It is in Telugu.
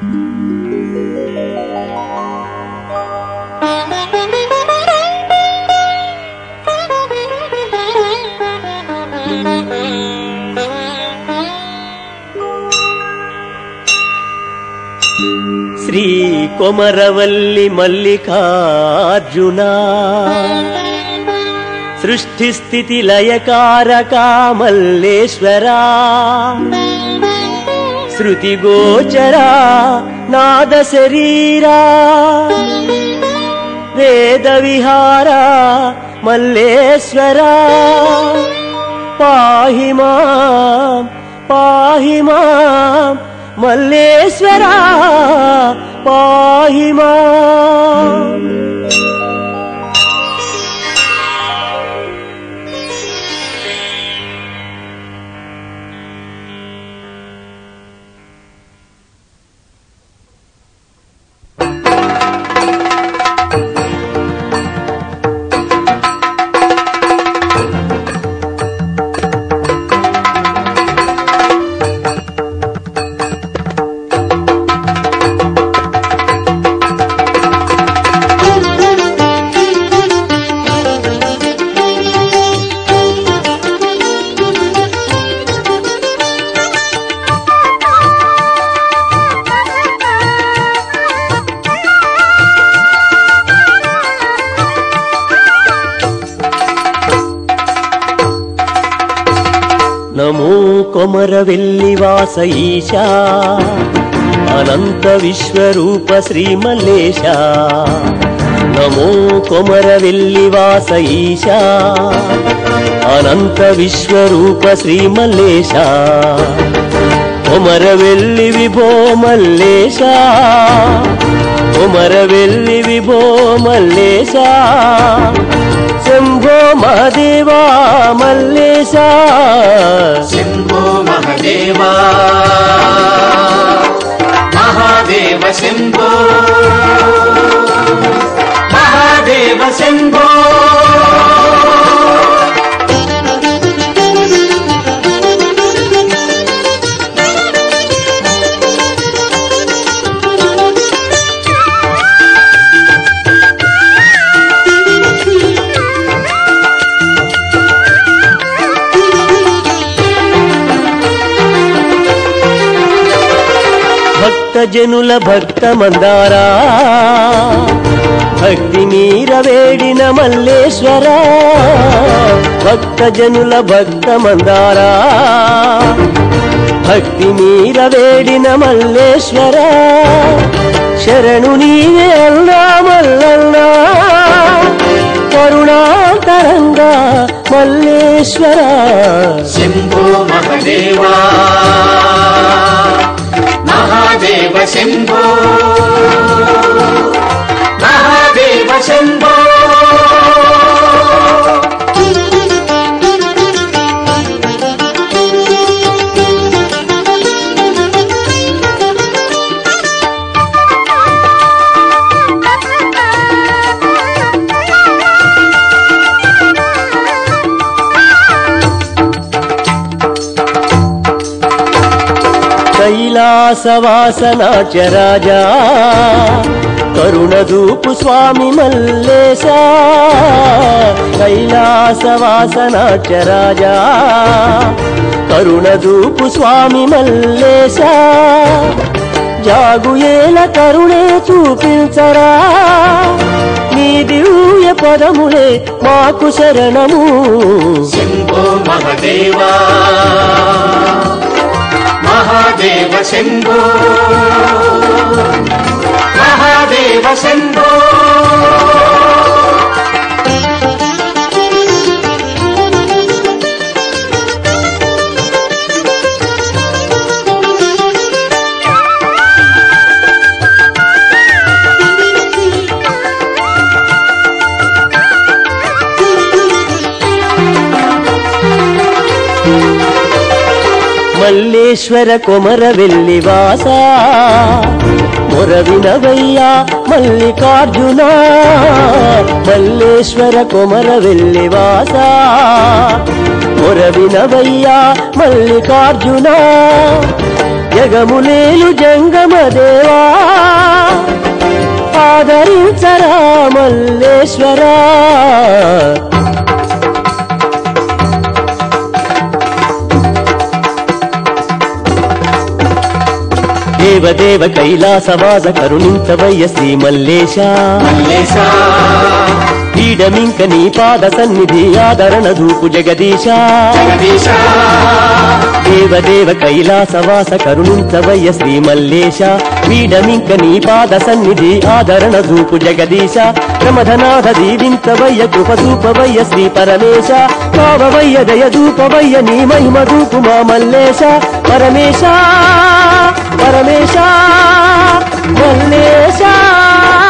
శ్రీ కొమరవల్లి మల్లికార్జున సృష్టి స్థితి లయకారక మల్లేశ్వరా శృతి గోచరా నాద శరీరా వేద విహారా మల్లేశ్వరా పాహి మాం పాహి మాం మల్లేశ్వరా పాహి మాం నమో కొమర వెల్లివాస ఈశా అనంత విశ్వరూప శ్రీ మల్లేశ నమో కొమర వెల్లివాస ఈశా అనంత విశ్వరూప శ్రీ మల్లేశ కొమర వెల్లి విభో మల్లేశ కొమర వెల్లి విభో మల్లేశ శంభో మహదేవా మల్లేశ శంభో మహదేవా మహాదేవ శంభో మహాదేవ శంభో భక్త జనుల భక్త మందారా భక్తి మీర వేడిన మల్లేశ్వర భక్త జనుల భక్త మందారా భక్తి మీర వేడిన మల్లేశ్వర శరణు నీవే అల్లా మల్లల్లా కరుణాంతరంగా మల్లేశ్వర శంభో మహదేవా మహాదేవ శంభో మహాదేవ శంభో కైలాసవాసనాచరాజా కరుణదూపు స్వామి మల్లేశ కైలాసవాసనాచరాజా కరుణదూపు స్వామి మల్లేశ జాగుయేల కరుణే చూపించరా నీ దివ్య పదములే మాకు శరణము శంభో మహదేవా మహాదేవ శంభో మహాదేవ శంభో మల్లేశ్వర కొమర వెల్లి వాస మొరవినవయ్యా మల్లికార్జున మల్లేశ్వర కొమర వెల్లి వాస మొరవినవయ్యా మల్లికార్జున జగములేలు జంగమ దేవా ఆదరించరా మల్లేశ్వరా దేవదేవ కైలాసవాస కరుణించవయ్య శ్రీ మల్లేశ మల్లేశ పీడమింక నీ పాద సన్నిధి ఆదరణ దూపు జగదీశ జగదీశ దేవదేవ కైలాసవాస కరుణించవయ్య శ్రీ మల్లేశ పీడమింక నీ పాద సన్నిధి ఆదరణ దూపు జగదీశ ప్రమధనాథ దీవించవయ్య కృప చూపవయ్య శ్రీ పరమేశ కావవయ్య దయ దూపవయ్య నీ మహిమ దూపు మా మల్లేశ పరమేశ పరమేశ మల్లేశ